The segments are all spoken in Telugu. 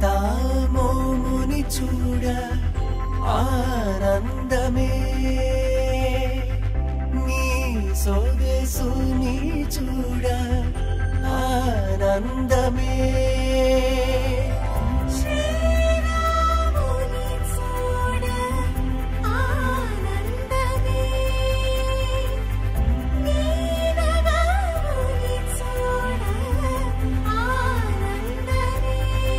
తామోముని చూడ ఆనందమే నీ సొగసుని చూడ ఆనందమే శ్రీరాముని చూడ ఆనందమే నీనగాముని చూడ ఆనందమే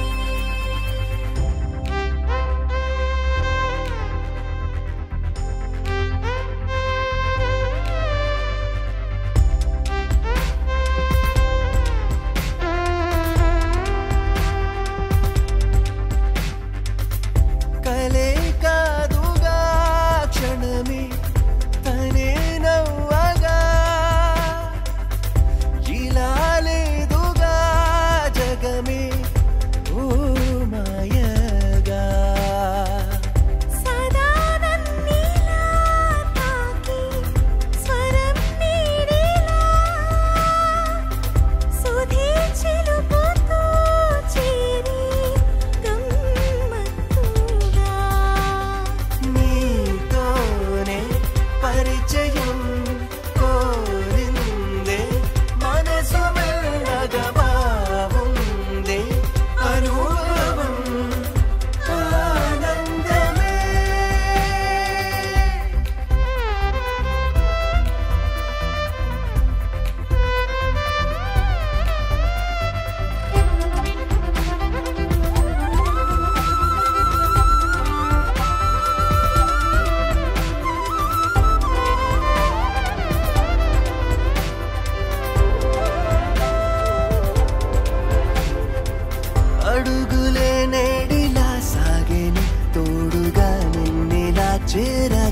కలే కాదుగా క్షణమే తనే నవ్వగా ఇలా లేదుగా జగమే ఓ మాయగా సదా నన్నిలా తాకి స్వరం నీడిలా సుధీ చిలుపుతూ చేరి గమ్మత్తుగా నీతోనే పరిచయం కోరిందే మనసు మెల్లగా బాగుందే అనుభవం ఆనందమే అడుగులే నేడిలా సాగేని తోడుగా నిన్నిలా చేరా